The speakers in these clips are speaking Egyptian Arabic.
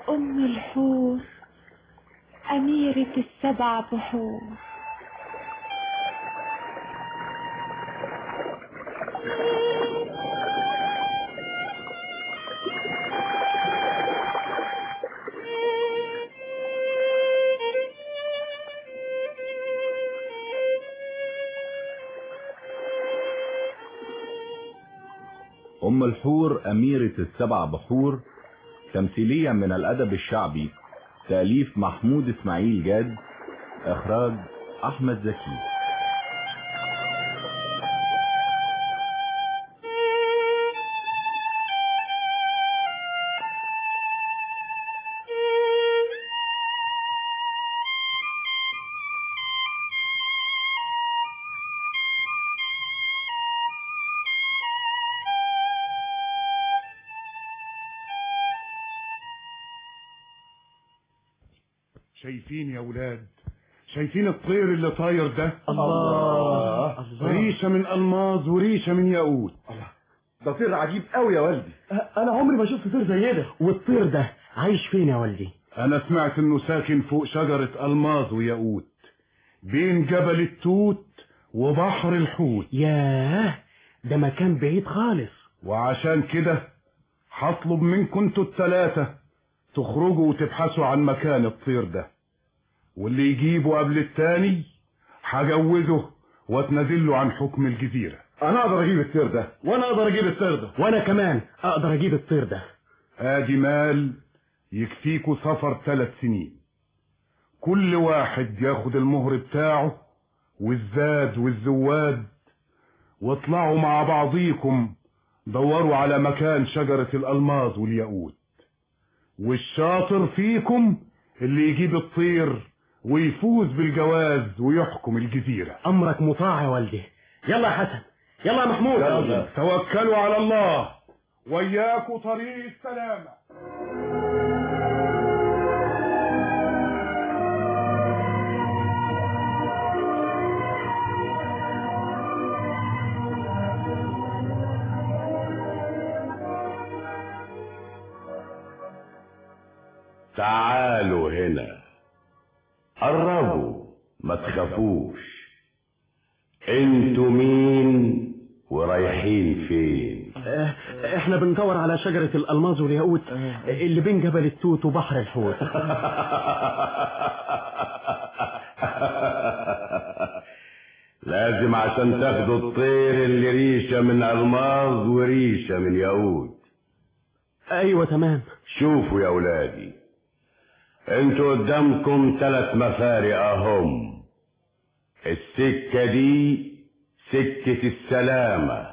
أم الحور أميرة السبع بحور أم الحور أميرة السبع بحور تمثيلية من الأدب الشعبي تأليف محمود إسماعيل جاد إخراج أحمد زكي شايفين يا ولاد شايفين الطير اللي طاير ده الله. الله. ريشة من ألماظ وريشة من ياقوت ده طير عجيب قوي يا والدي انا عمري ما شفت طير زي ده والطير ده عايش فين يا والدي أنا سمعت إنه ساكن فوق شجرة ألماظ وياقوت بين جبل التوت وبحر الحوت ياه ده مكان بعيد خالص وعشان كده هطلب منكم انتوا التلاتة تخرجوا وتبحثوا عن مكان الطير ده واللي يجيبه قبل التاني هجوزه واتنازله عن حكم الجزيرة انا اقدر اجيب الطير ده وانا اقدر اجيب الطير ده وانا كمان اقدر اجيب الطير ده ادي مال يكفيكوا سفر ثلاث سنين كل واحد ياخد المهر بتاعه والزاد والزواد واطلعوا مع بعضيكم دوروا على مكان شجرة الألماظ والياقوت والشاطر فيكم اللي يجيب الطير ويفوز بالجواز ويحكم الجزيرة امرك مطاع يا والدي يلا يا حسن يلا يا محمود يلا توكلوا على الله وإياكوا طريق السلامة تعالوا هنا قربوا ما تخافوش انتوا مين ورايحين فين آه، احنا بندور على شجرة الالماظ والياقوت اللي بين جبل التوت وبحر الحوت لازم عشان تاخدوا الطير اللي ريشة من ألماظ وريشة من ياقوت ايوه تمام شوفوا يا ولادي انتوا قدامكم ثلاث مفارق اهم السكة دي سكة السلامة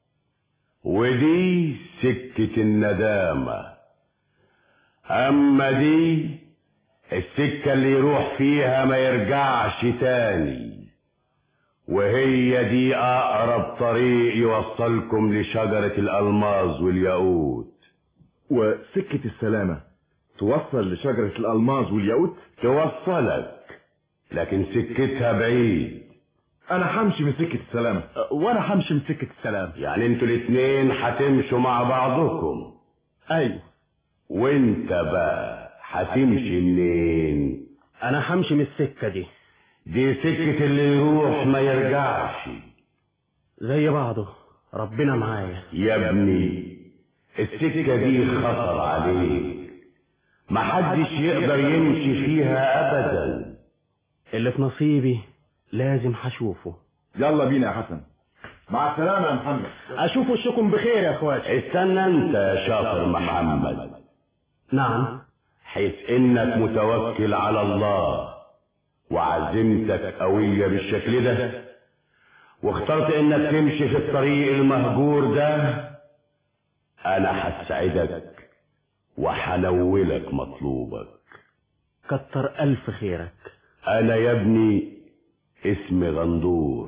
ودي سكة الندامة اما دي السكة اللي يروح فيها ما يرجعش تاني وهي دي اقرب طريق يوصلكم لشجرة الالماظ والياقوت وسكة السلامة توصل لشجرة الألماظ والياقوت توصلك لكن سكتها بعيد أنا همشي من سكة السلامة وانا همشي من سكة السلام يعني انتوا الاتنين هتمشوا مع بعضكم ايوه وانت بقى هتمشي منين انا همشي من السكة دي دي سكة اللي يروح ما يرجعش زي بعضه ربنا معايا يا ابني السكة دي خطر عليك محدش يقدر يمشي فيها ابدا اللي في نصيبي لازم هشوفه يلا بينا يا حسن مع السلامة يا محمد اشوف وشكم بخير يا اخواتي استنى انت يا شاطر محمد نعم حيث انك متوكل على الله وعزيمتك قوية بالشكل ده واخترت انك تمشي في الطريق المهجور ده انا هسعدك وحنولك مطلوبك كتر الف خيرك انا يا ابني اسمي غندور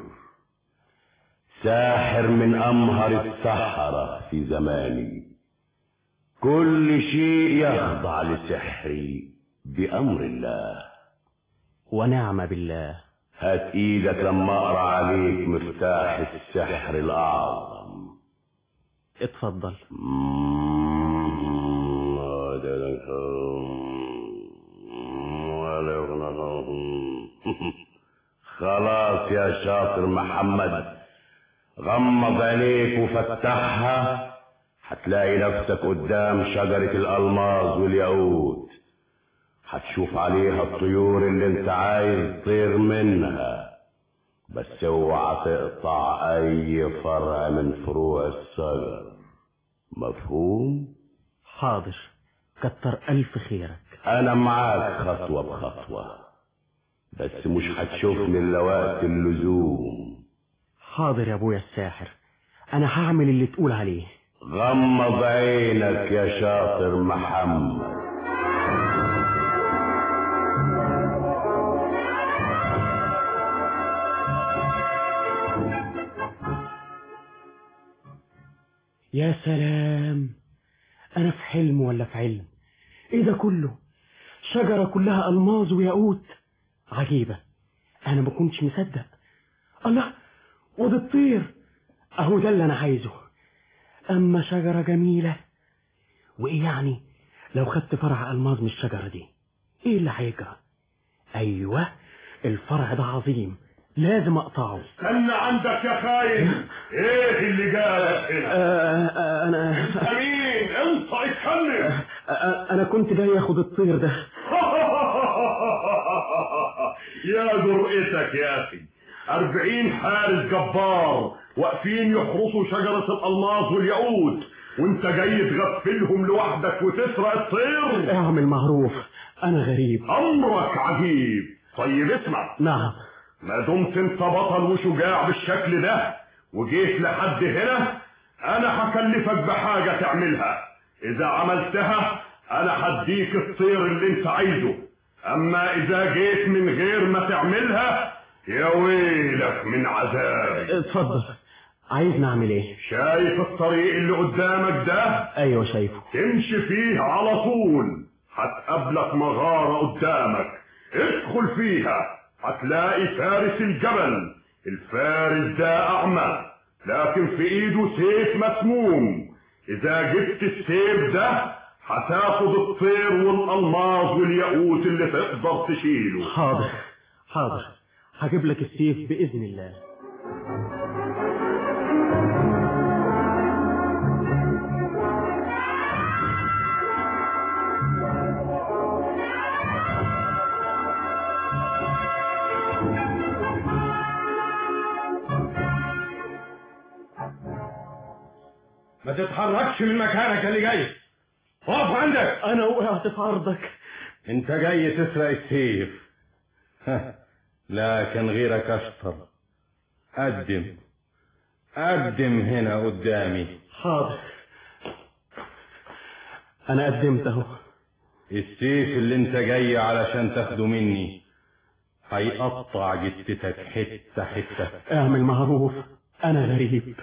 ساحر من امهر السحرة في زماني كل شيء يخضع لسحري بامر الله ونعم بالله هات ايدك لما اقرا عليك مفتاح السحر الاعظم اتفضل مم. يا شاطر محمد غمض عينيك وفتحها هتلاقي نفسك قدام شجرة الألماظ والياقوت هتشوف عليها الطيور اللي انت عايز تطير منها بس اوعى تقطع اي فرع من فروع الشجر مفهوم حاضر كتر ألف خيرك انا معاك خطوة بخطوة بس مش هتشوفني الا وقت اللزوم حاضر يا ابويا الساحر انا هعمل اللي تقول عليه غمض عينك يا شاطر محمد يا سلام انا في حلم ولا في علم ايه ده كله شجرة كلها الماظ وياقوت عجيبة انا ما كنتش مصدق الله ودي الطير اهو ده اللي انا عايزه اما شجرة جميلة وايه يعني لو خدت فرع الماظ من الشجرة دي ايه اللي هيجرى ايوه الفرع ده عظيم لازم اقطعه استنى عندك يا خاين ايه اللي جابك هنا آه آه انا امين انت اتكلم آه انا كنت جاي اخد الطير ده يا جرأتك يا اخي أربعين حارس جبار واقفين يحرسوا شجرة الألماظ والياقوت وانت جاي تغفلهم لوحدك وتسرق الطير اعمل معروف انا غريب أمرك عجيب طيب اسمع نعم ما دمت انت بطل وشجاع بالشكل ده وجيت لحد هنا انا هكلفك بحاجة تعملها اذا عملتها انا هديك الطير اللي انت عايزه اما اذا جيت من غير ما تعملها يا ويلك من عذابي اتفضل عايز نعمل ايه شايف الطريق اللي قدامك ده ايوه شايفه تمشي فيه على طول هتقابلك مغارة قدامك ادخل فيها هتلاقي فارس الجبل الفارس ده أعمى لكن في ايده سيف مسموم اذا جبت السيف ده هتاخد الطير والالماظ والياقوت اللي تقدر تشيله حاضر حاضر هجيب لك السيف باذن الله ما تتحركش من مكانك اللي جاي اقف عندك انا وقعت في عرضك انت جاي تسرق السيف لكن غيرك اشطر قدم قدم هنا قدامي حاضر انا قدمت اهو السيف اللي انت جاي علشان تاخده مني هيقطع جثتك حتة حتة اعمل معروف انا غريب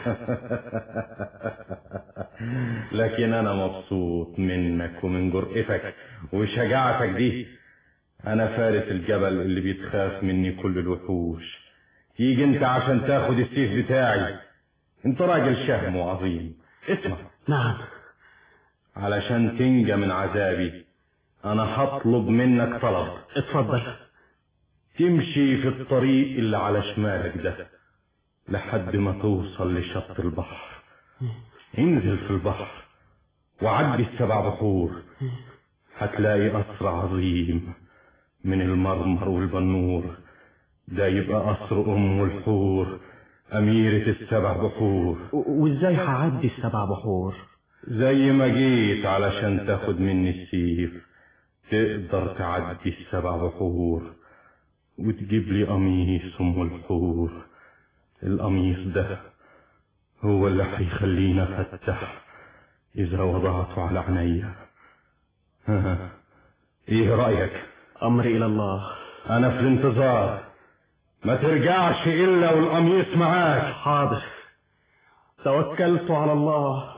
لكن انا مبسوط منك ومن جرأتك وشجاعتك دي انا فارس الجبل اللي بيتخاف مني كل الوحوش تيجي انت عشان تاخد السيف بتاعي انت راجل شهم وعظيم اسمع نعم علشان تنجى من عذابي انا هطلب منك طلب اتفضل تمشي في الطريق اللي على شمالك ده لحد ما توصل لشط البحر انزل في البحر وعدي السبع بحور هتلاقي قصر عظيم من المرمر والبنور ده يبقى قصر ام الحور اميرة السبع بحور و- وازاي هعدي السبع بحور زي ما جيت علشان تاخد مني السيف تقدر تعدي السبع بحور وتجيب لي قميص ام الحور القميص ده هو اللي هيخليني افتح اذا وضعته على عينيا ها، ايه رايك امري الى الله انا في الانتظار ما ترجعش الا والقميص معاك حاضر توكلت على الله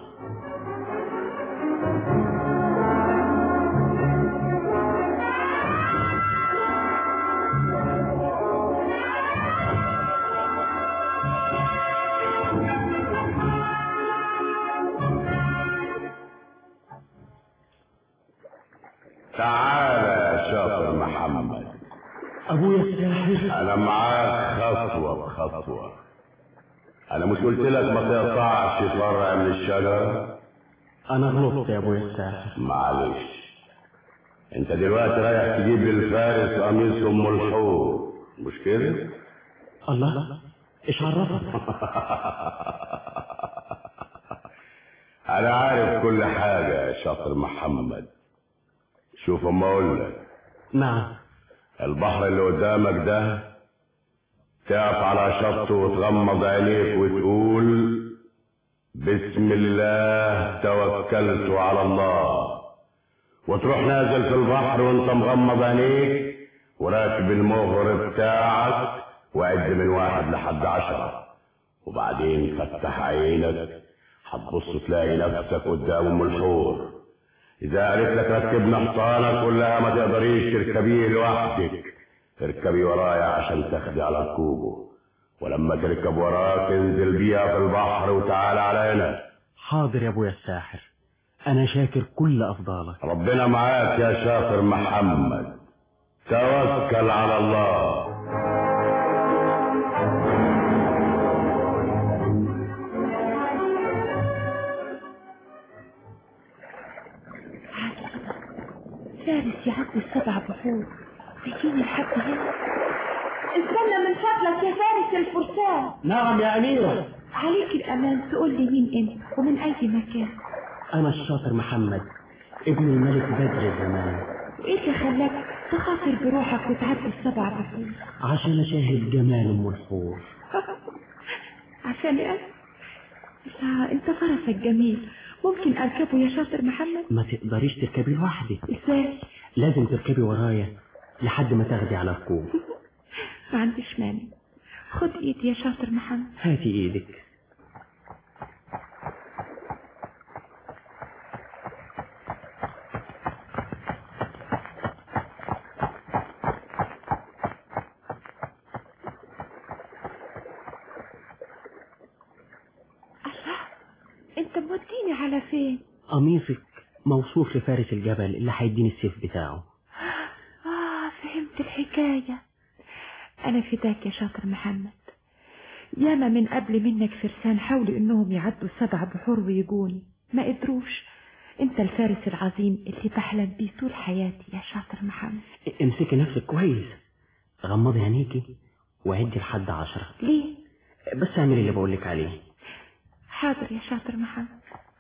تعال يا شاطر محمد ابويا الساحر انا معاك خطوة بخطوة انا مش قلت لك ما تقطعش فرع من الشجرة انا غلطت يا ابويا الساحر معلش انت دلوقتي رايح تجيب للفارس قميص ام الحور مش كده الله ايش عرفك انا عارف كل حاجة يا شاطر محمد شوف اما اقول لك نعم البحر اللي قدامك ده تقف على شطه وتغمض عينيك وتقول بسم الله توكلت على الله وتروح نازل في البحر وانت مغمض عينيك وراكب المغر بتاعك وعد من واحد لحد عشرة وبعدين فتح عينك هتبص تلاقي نفسك قدام ام الحور اذا قالت لك ركبنا حصانك قول لها ما تقدريش تركبيه لوحدك اركبي ورايا عشان تاخدي على ركوبه ولما تركب وراك انزل بيها في البحر وتعال على هنا حاضر يا ابويا الساحر انا شاكر كل افضالك ربنا معاك يا شاطر محمد توكل على الله فارس يعدي السبع بحور بيجيني لحد هنا استنى من فضلك يا فارس الفرسان نعم يا اميره عليك الأمان تقول لي مين أنت ومن أي مكان انا الشاطر محمد ابن الملك بدر الزمان وإيه اللي خلاك تخاطر بروحك وتعدي السبع بحور عشان اشاهد جمال ام الحور عشان أنا لا أنت فرسك جميل ممكن أركبه يا شاطر محمد ما تقدريش تركبي لوحدك إزاي لازم تركبي ورايا لحد ما تاخدي على ركوب ما عنديش مانع خد إيدي يا شاطر محمد هاتي ايدك الله أنت موديني على فين قميصك موصوف لفارس الجبل اللي هيديني السيف بتاعه آه فهمت الحكاية أنا فداك يا شاطر محمد ياما من قبل منك فرسان حاولوا إنهم يعدوا سبع بحور ويجوني ما قدروش أنت الفارس العظيم اللي بحلم بيه طول حياتي يا شاطر محمد امسكي نفسك كويس غمضي عينيكي وعدي لحد عشرة ليه؟ بس اعملي اللي بقولك عليه حاضر يا شاطر محمد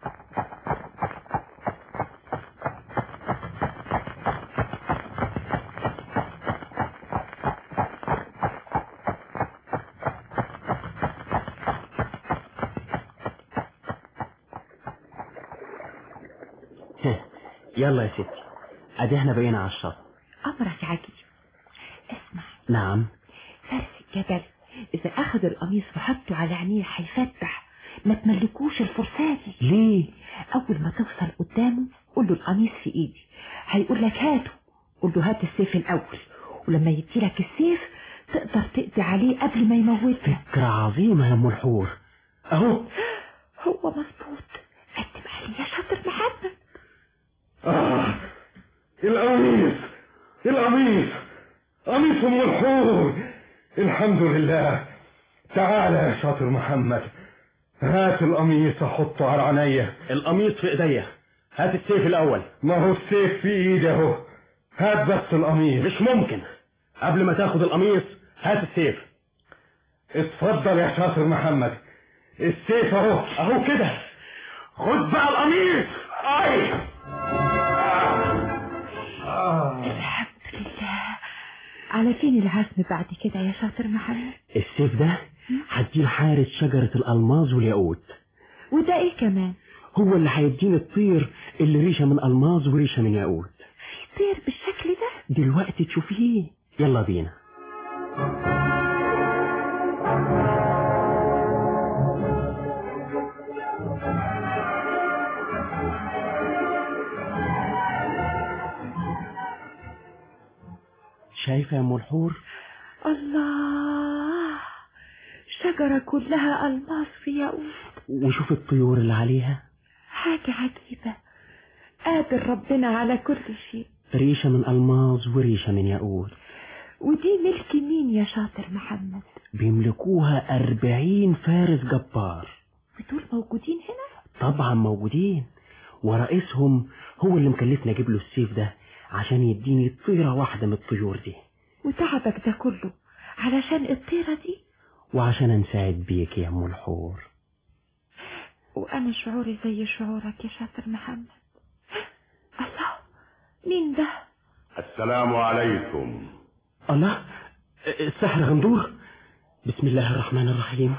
يلا يا ستي ادي احنا بقينا على الشط أمرك عجيب اسمع نعم فارس الجبل إذا أخذ القميص وحطه على عينيه هيفتح ما تملكوش الفرصة دي ليه أول ما توصل قدامه قول له القميص في إيدي هيقول لك هاته قول له هات السيف الأول ولما يديلك السيف تقدر تقضي عليه قبل ما يموتك فكرة عظيمة يا ام الحور اهو هو مظبوط قدم عليه يا شاطر محمد آه القميص القميص قميص ام الحور الحمد لله تعالى يا شاطر محمد هات القميص احطه على عينيا القميص في ايديا هات السيف الاول ما هو السيف في ايدي اهو هات بس القميص مش ممكن قبل ما تاخد القميص هات السيف اتفضل يا شاطر محمد السيف اهو اهو كده خد بقى القميص اي الحمد لله على فين العزم بعد كده يا شاطر محمد السيف ده هديه حارس شجرة الألماظ والياقوت وده ايه كمان هو اللي هيديني الطير اللي ريشة من ألماظ وريشة من ياقوت في طير بالشكل ده دلوقتي تشوفيه يلا بينا شايفة يا أم الحور الله شجرة كلها ألماس في ياقوت وشوف الطيور اللي عليها حاجة عجيبة قادر ربنا على كل شيء ريشة من ألماظ وريشة من ياقوت ودي ملك مين يا شاطر محمد بيملكوها أربعين فارس جبار ودول موجودين هنا طبعا موجودين ورئيسهم هو اللي مكلفني اجيب له السيف ده عشان يديني طيرة واحدة من الطيور دي وتعبك ده كله علشان الطيرة دي وعشان انساعد بيك يا ام الحور وانا شعوري زي شعورك يا شاطر محمد الله مين ده السلام عليكم الله السحر غندور بسم الله الرحمن الرحيم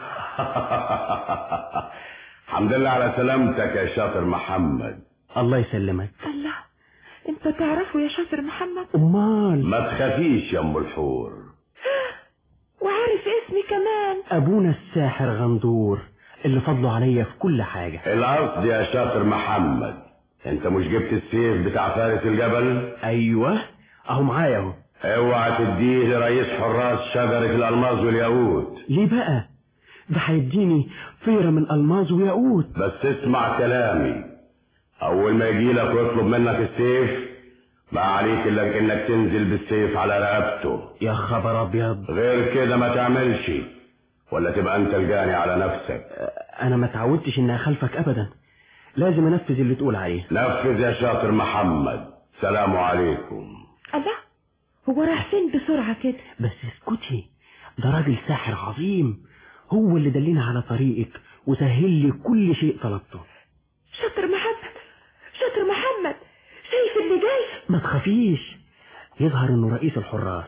الحمد لله على سلامتك يا شاطر محمد الله يسلمك الله انت تعرفه يا شاطر محمد امال ما تخافيش يا ام الحور وعارف اسمي كمان ابونا الساحر غندور اللي فضله عليا في كل حاجة القصد يا شاطر محمد انت مش جبت السيف بتاع فارس الجبل ايوه اهو معايا اهو اوعى تديه لرئيس حراس شجرة الالماس والياقوت ليه بقى ده هيديني طيرة من الماظ وياقوت بس اسمع كلامي اول ما يجي لك ويطلب منك السيف ما عليك الا انك تنزل بالسيف على رقبته يا خبر ابيض غير كده ما تعملش ولا تبقى انت الجاني على نفسك انا ما تعودتش اني اخالفك ابدا لازم انفذ اللي تقول عليه نفذ يا شاطر محمد سلام عليكم الله هو راح فين بسرعة كده بس اسكتي ده راجل ساحر عظيم هو اللي دلنا على طريقك وسهل لي كل شيء طلبته شاطر محمد شاطر محمد شايف اللي جاي ما تخافيش يظهر انه رئيس الحراس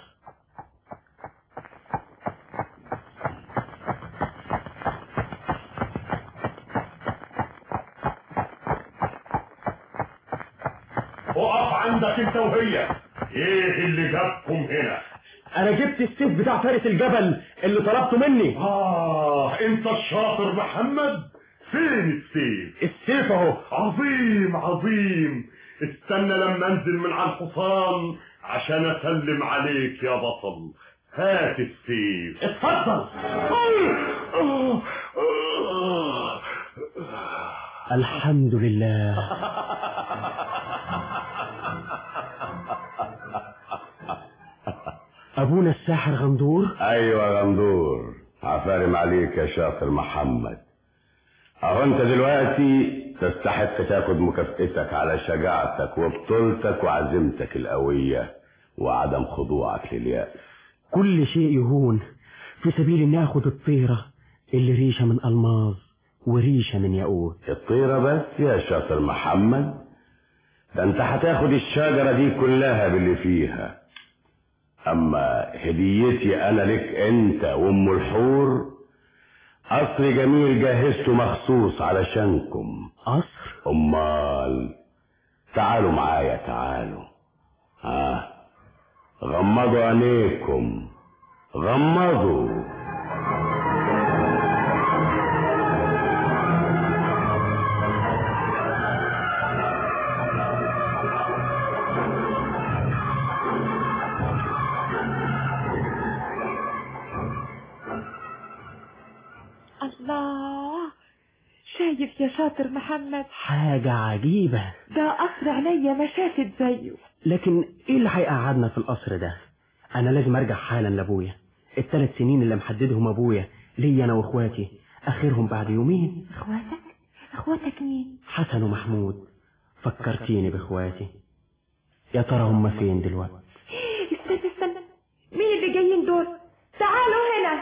اقف عندك انت وهي ايه اللي جابكم هنا انا جبت السيف بتاع فارس الجبل اللي طلبته مني اه انت الشاطر محمد فين السيف السيف اهو عظيم عظيم استنى لما انزل من على الحصان عشان اسلم عليك يا بطل هات السيف اتفضل الحمد لله ابونا الساحر غندور ايوه يا غندور عفارم عليك يا شاطر محمد اهو انت دلوقتي تستحق تاخد مكافئتك على شجاعتك وبطولتك وعزيمتك القوية وعدم خضوعك لليأس كل شيء يهون في سبيل اني اخد الطيرة اللي ريشة من الماظ وريشة من ياقوت الطيرة بس يا شاطر محمد ده انت هتاخد الشجرة دي كلها باللي فيها اما هديتي انا لك انت وام الحور قصر جميل جهزته مخصوص علشانكم قصر امال تعالوا معايا تعالوا ها غمضوا عينيكم غمضوا الله شايف يا شاطر محمد حاجة عجيبة ده قصر عينيا ما شافت زيه لكن ايه اللي هيقعدنا في القصر ده انا لازم ارجع حالا لابويا الثلاث سنين اللي محددهم ابويا ليا انا واخواتي اخرهم بعد يومين اخواتك اخواتك مين حسن ومحمود فكرتيني باخواتي يا ترى هم فين دلوقتي استنى استنى مين اللي جايين دول تعالوا هنا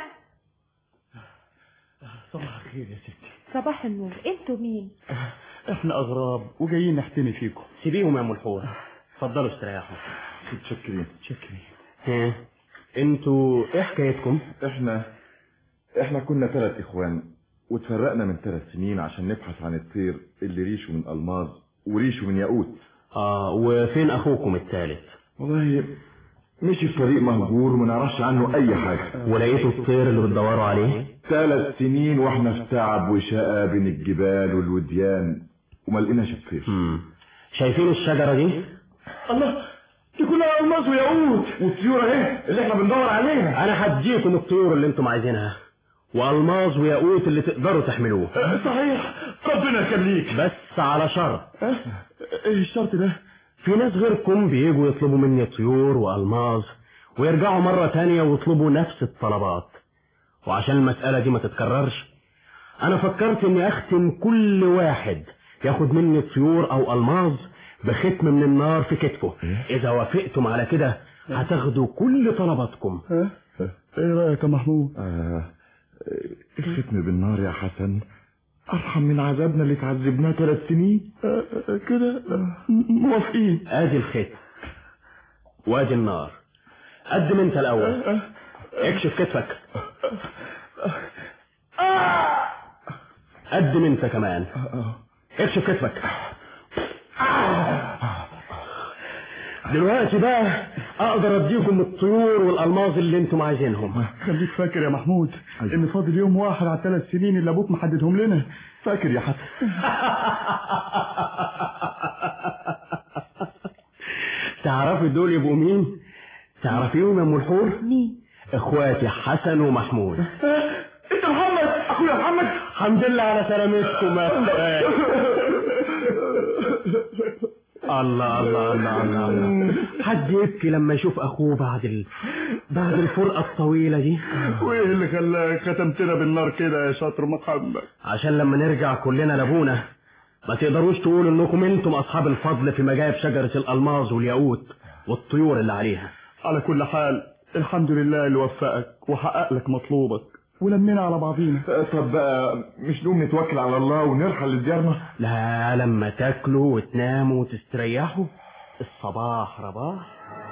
صباح الخير يا ستي صباح النور انتوا مين احنا اغراب وجايين نحتمي فيكم سيبيهم يا ام الحور اتفضلوا استريحوا متشكرين شكري ها انتوا ايه حكايتكم احنا احنا كنا ثلاث اخوان وتفرقنا من ثلاث سنين عشان نبحث عن الطير اللي ريشه من الماظ وريشه من ياقوت اه وفين اخوكم الثالث والله مشي في طريق مهجور وما نعرفش عنه اي حاجه ولقيتوا الطير اللي بتدوروا عليه ثلاث سنين واحنا في تعب وشقى بين الجبال والوديان وما لقيناش الطير مم. شايفين الشجرة دي الله دي كلها الماظ وياقوت والطيور اهي اللي احنا بندور عليها انا هديكم الطيور اللي انتم عايزينها والماظ وياقوت اللي تقدروا تحملوه صحيح ربنا يخليك بس على شرط ايه الشرط ده في ناس غيركم بيجوا يطلبوا مني طيور والماظ ويرجعوا مرة تانية ويطلبوا نفس الطلبات وعشان المسألة دي ما تتكررش أنا فكرت إني أختم كل واحد ياخد مني طيور أو ألماظ بختم من النار في كتفه إذا وافقتم على كده هتاخدوا كل طلباتكم ايه رايك يا محمود آه الختم بالنار يا حسن ارحم من عذابنا اللي تعذبناه ثلاث سنين آه آه، كده آه، موافقين ادي الختم وادي النار قدم انت الاول اكشف كتفك قدم انت كمان اكشف كتفك دلوقتي بقى اقدر اديكم الطيور والالماظ اللي انتم عايزينهم خليك فاكر يا محمود ان فاضل يوم واحد على الثلاث سنين اللي ابوك محددهم لنا فاكر يا حسن تعرفي دول يبقوا مين تعرفيهم يا ام الحور مين اخواتي حسن ومحمود انت محمد اخويا محمد الحمد لله على سلامتكم يا أخوات. الله الله الله الله الله حد يبكي لما يشوف اخوه بعد ال... بعد الفرقه الطويله دي وايه اللي خلاك ختمتنا بالنار كده يا شاطر محمد عشان لما نرجع كلنا لابونا ما تقدروش تقولوا انكم انتم اصحاب الفضل في مجايب شجره الالماظ والياقوت والطيور اللي عليها على كل حال الحمد لله اللي وفقك وحقق لك مطلوبك ولمينا على بعضينا طب بقى مش نقوم نتوكل على الله ونرحل لديارنا لا لما تاكلوا وتناموا وتستريحوا الصباح رباح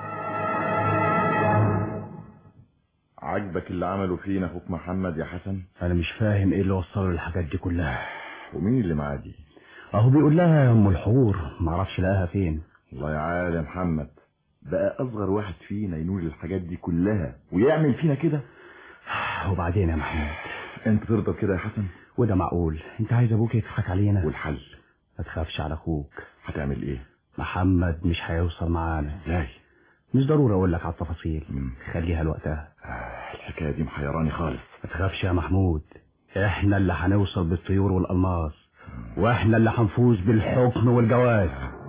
عجبك اللي عمله فينا اخوك محمد يا حسن انا مش فاهم ايه اللي وصله للحاجات دي كلها ومين اللي معاه دي اهو بيقول لها يا ام الحور معرفش لقاها فين الله يعالى يا محمد بقى اصغر واحد فينا ينول الحاجات دي كلها ويعمل فينا كده وبعدين يا محمود انت ترضى كده يا حسن وده معقول انت عايز ابوك يضحك علينا والحل ما تخافش على اخوك هتعمل ايه محمد مش هيوصل معانا ازاي مش ضروري اقول لك على التفاصيل مم. خليها لوقتها آه، الحكايه دي محيراني خالص ما تخافش يا محمود احنا اللي هنوصل بالطيور والالماس واحنا اللي هنفوز بالحكم والجواز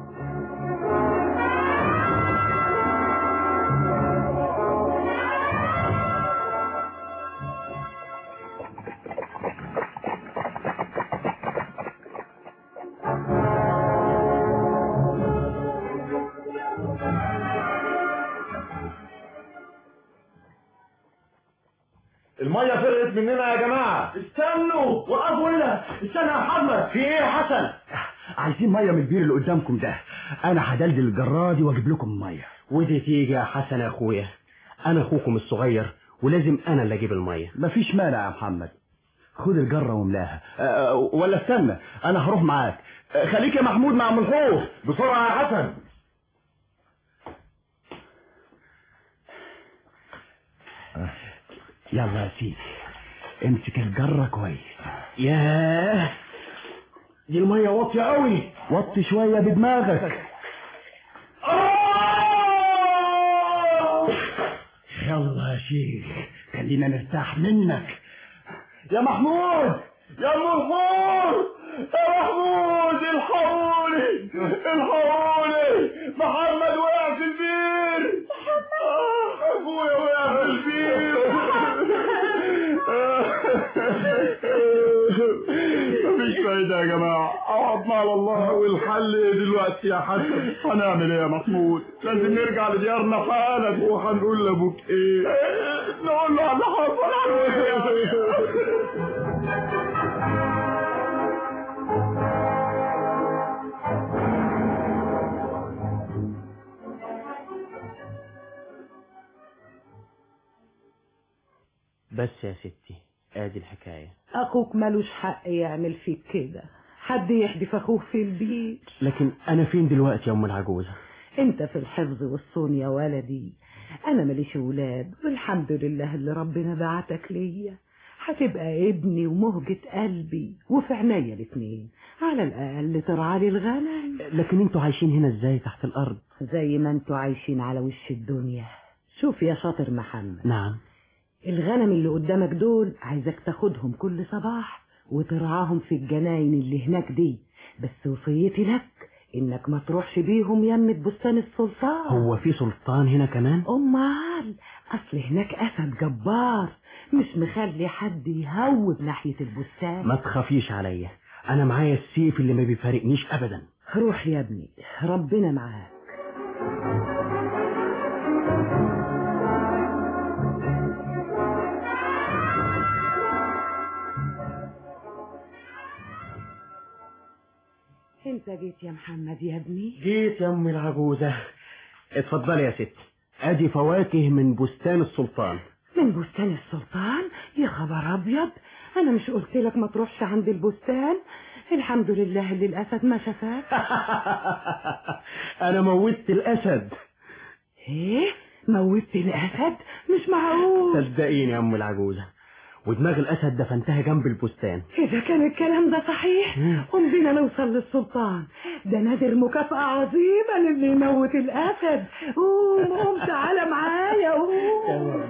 الميه فرقت مننا يا جماعه استنوا وقفوا هنا استنى يا محمد في ايه يا حسن عايزين ميه من البير اللي قدامكم ده انا هدلدل الجرادي واجيب لكم ميه ودي تيجي يا حسن يا اخويا انا اخوكم الصغير ولازم انا اللي اجيب الميه مفيش مانع يا محمد خد الجره واملاها أه، أه، ولا استنى انا هروح معاك أه، خليك يا محمود مع ام الحور بسرعه يا حسن يلا يا سيدي امسك الجره كويس ياه دي الميه واطيه قوي وطي شويه بدماغك يلا يا شيخ خلينا نرتاح منك يا محمود يا محمود يا محمود الحقوني الحقوني محمد وقع في البير آه، ابويا وقع في البير مفيش فايدة يا جماعة عوضنا على الله والحل ايه دلوقتي يا حسن هنعمل ايه يا محمود لازم نرجع لديارنا حالا وهنقول لابوك ايه نقول له على اللي حصل بس يا ستي ادي الحكايه اخوك ملوش حق يعمل فيك كده حد يحدف اخوه في البيت لكن انا فين دلوقتي يا ام العجوزه انت في الحفظ والصون يا ولدي انا ماليش ولاد والحمد لله اللي ربنا بعتك ليا هتبقى ابني ومهجة قلبي وفي عينيا الاتنين على الاقل ترعى لي الغنم لكن انتوا عايشين هنا ازاي تحت الارض زي ما انتوا عايشين على وش الدنيا شوف يا شاطر محمد نعم الغنم اللي قدامك دول عايزك تاخدهم كل صباح وترعاهم في الجناين اللي هناك دي بس وصيتي لك انك ما تروحش بيهم يمة بستان السلطان هو في سلطان هنا كمان امال اصل هناك اسد جبار مش مخلي حد يهوب ناحية البستان ما تخافيش عليا انا معايا السيف اللي ما بيفارقنيش ابدا روح يا ابني ربنا معاك انت جيت يا محمد يا ابني جيت يا ام العجوزة اتفضلي يا ست ادي فواكه من بستان السلطان من بستان السلطان يا خبر ابيض انا مش قلت لك ما تروحش عند البستان الحمد لله اللي الاسد ما شافاك انا موتت الاسد ايه موتت الاسد مش معقول صدقيني يا ام العجوزة ودماغ الاسد دفنتها جنب البستان اذا كان الكلام ده صحيح قوم بينا نوصل للسلطان ده نادر مكافأة عظيمة للي يموت الاسد قوم قوم تعالى معايا قوم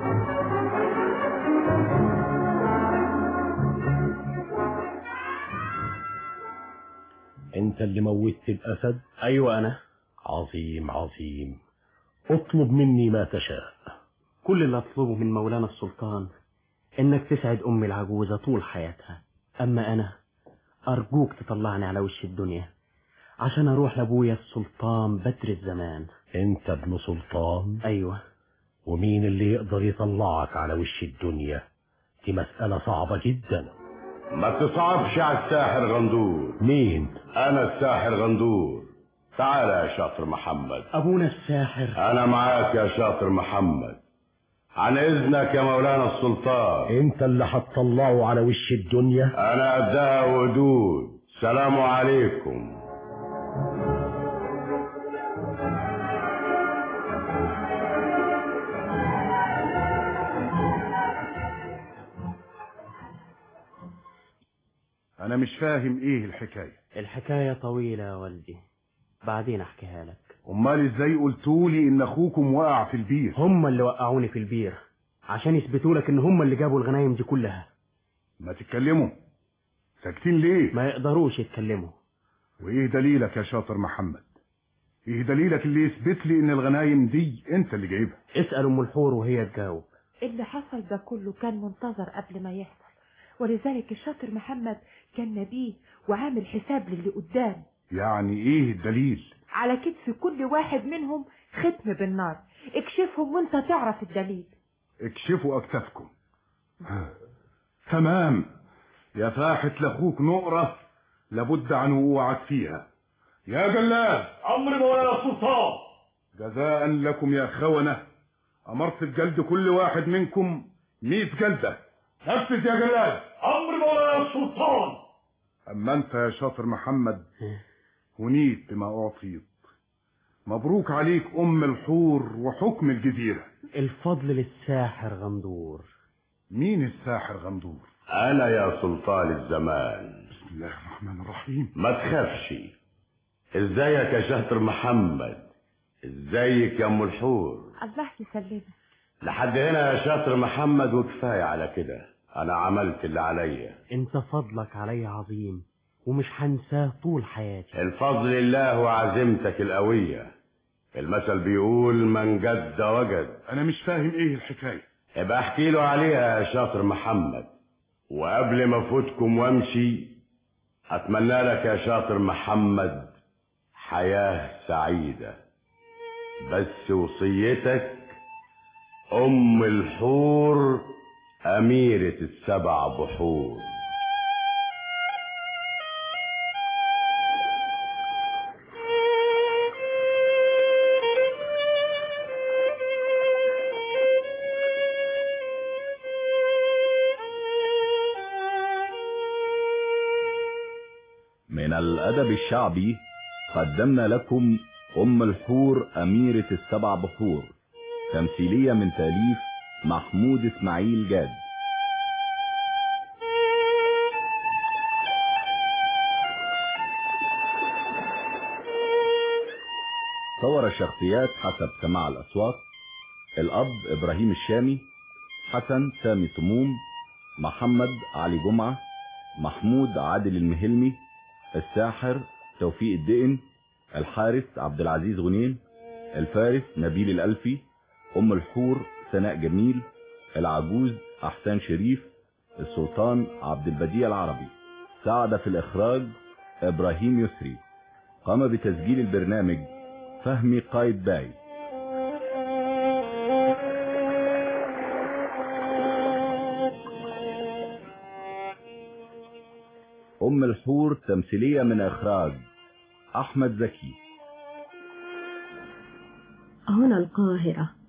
انت اللي موتت الاسد ايوه انا عظيم عظيم اطلب مني ما تشاء كل اللي اطلبه من مولانا السلطان انك تسعد امي العجوزة طول حياتها اما انا ارجوك تطلعني على وش الدنيا عشان اروح لابويا السلطان بدر الزمان انت ابن سلطان ايوه ومين اللي يقدر يطلعك على وش الدنيا دي مسألة صعبة جدا ما تصعبش على الساحر غندور مين انا الساحر غندور تعال يا شاطر محمد ابونا الساحر انا معاك يا شاطر محمد عن اذنك يا مولانا السلطان انت اللي هتطلعه على وش الدنيا انا قدها ودود سلام عليكم انا مش فاهم ايه الحكاية الحكاية طويلة يا والدي بعدين احكيها لك امال ازاي قلتولي ان اخوكم وقع في البير هم اللي وقعوني في البير عشان يثبتوا لك ان هم اللي جابوا الغنايم دي كلها ما تتكلموا ساكتين ليه ما يقدروش يتكلموا وايه دليلك يا شاطر محمد ايه دليلك اللي يثبت لي ان الغنايم دي انت اللي جايبها اسأل ام الحور وهي تجاوب اللي حصل ده كله كان منتظر قبل ما يحصل ولذلك الشاطر محمد كان نبيه وعامل حساب للي قدام يعني ايه الدليل على كتف كل واحد منهم ختم بالنار اكشفهم وانت تعرف الدليل اكشفوا اكتافكم تمام يا فاحت لاخوك نقرة لابد عن وقوعك فيها يا جلاد امر مولانا السلطان جزاء لكم يا خونة امرت بجلد كل واحد منكم مئة جلدة نفذ يا جلاد امر مولانا السلطان اما انت يا شاطر محمد هنيت بما اعطيت مبروك عليك ام الحور وحكم الجزيرة الفضل للساحر غندور مين الساحر غندور انا يا سلطان الزمان بسم الله الرحمن الرحيم ما تخافش ازيك يا شاطر محمد ازيك يا ام الحور الله يسلمك لحد هنا يا شاطر محمد وكفايه على كده انا عملت اللي عليا انت فضلك علي عظيم ومش هنساه طول حياتي الفضل لله وعزيمتك القويه المثل بيقول من جد وجد انا مش فاهم ايه الحكايه ابقى احكي له عليها يا شاطر محمد وقبل ما افوتكم وامشي اتمنى لك يا شاطر محمد حياه سعيده بس وصيتك ام الحور اميره السبع بحور من الأدب الشعبي قدمنا لكم أم الحور أميرة السبع بحور تمثيلية من تأليف محمود إسماعيل جاد صور الشخصيات حسب سماع الأصوات الأب إبراهيم الشامي حسن سامي سموم محمد علي جمعة محمود عادل المهلمي الساحر توفيق الدقن الحارس عبد العزيز غنيم الفارس نبيل الألفي أم الحور سناء جميل العجوز أحسان شريف السلطان عبد البديع العربي ساعد في الإخراج إبراهيم يسري قام بتسجيل البرنامج فهمي قايد باي أم الحور تمثيلية من إخراج أحمد زكي هنا القاهرة